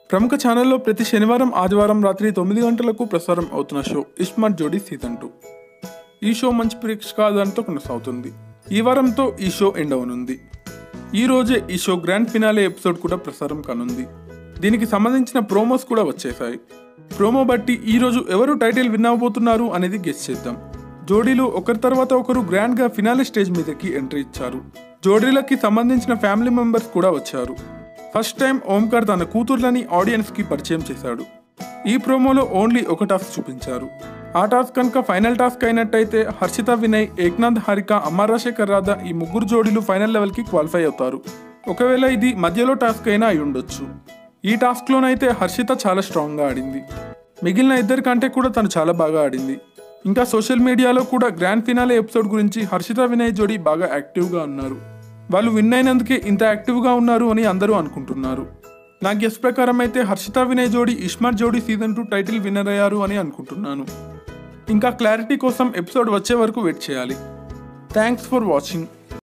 ప్రముఖ ఛానల్లో ప్రతి శనివారం ఆదివారం రాత్రి తొమ్మిది గంటలకు ప్రసారం అవుతున్న షో ఇస్మార్ట్ జోడీ సీజన్ టూ ఈ షో మంచి ప్రేక్షకాదానితో కొనసాగుతుంది ఈ వారంతో ఈ షో ఎండ్ అవనుంది ఈ రోజే ఈ షో గ్రాండ్ ఫినాలే ఎపిసోడ్ కూడా ప్రసారం కానుంది దీనికి సంబంధించిన ప్రోమోస్ కూడా వచ్చేసాయి ప్రోమో బట్టి ఈ రోజు ఎవరు టైటిల్ విన్ అవ్వబోతున్నారు అనేది గెస్ చేద్దాం జోడీలు ఒకరి తర్వాత ఒకరు గ్రాండ్ గా ఫినాలే స్టేజ్ మీదకి ఎంట్రీ ఇచ్చారు జోడీలకి సంబంధించిన ఫ్యామిలీ మెంబర్స్ కూడా వచ్చారు ఫస్ట్ టైం ఓంకార్ తన కూతుర్లని ఆడియన్స్ కి పరిచయం చేశాడు ఈ ప్రోమోలో ఓన్లీ ఒక టాస్క్ చూపించారు ఆ టాస్క్ కనుక ఫైనల్ టాస్క్ అయినట్టయితే హర్షిత వినయ్ ఏక్నాథ్ హారిక అమ్మ రాజశేఖర్ రాధా ఈ ముగ్గురు జోడీలు ఫైనల్ లెవెల్కి క్వాలిఫై అవుతారు ఒకవేళ ఇది మధ్యలో టాస్క్ అయినా అయి ఉండొచ్చు ఈ టాస్క్లోనైతే హర్షిత చాలా స్ట్రాంగ్గా ఆడింది మిగిలిన ఇద్దరి కంటే కూడా తను చాలా బాగా ఆడింది ఇంకా సోషల్ మీడియాలో కూడా గ్రాండ్ ఫినాలే ఎపిసోడ్ గురించి హర్షిత వినయ్ జోడీ బాగా యాక్టివ్గా ఉన్నారు వాళ్ళు విన్ అయినందుకే ఇంత యాక్టివ్గా ఉన్నారు అని అందరూ అనుకుంటున్నారు నా గెస్ ప్రకారం అయితే హర్షిత వినయ్ జోడీ ఇస్మార్ట్ జోడీ సీజన్ టూ టైటిల్ విన్నర్ అయ్యారు అని అనుకుంటున్నాను ఇంకా క్లారిటీ కోసం ఎపిసోడ్ వచ్చే వరకు వెయిట్ చేయాలి థ్యాంక్స్ ఫర్ వాచింగ్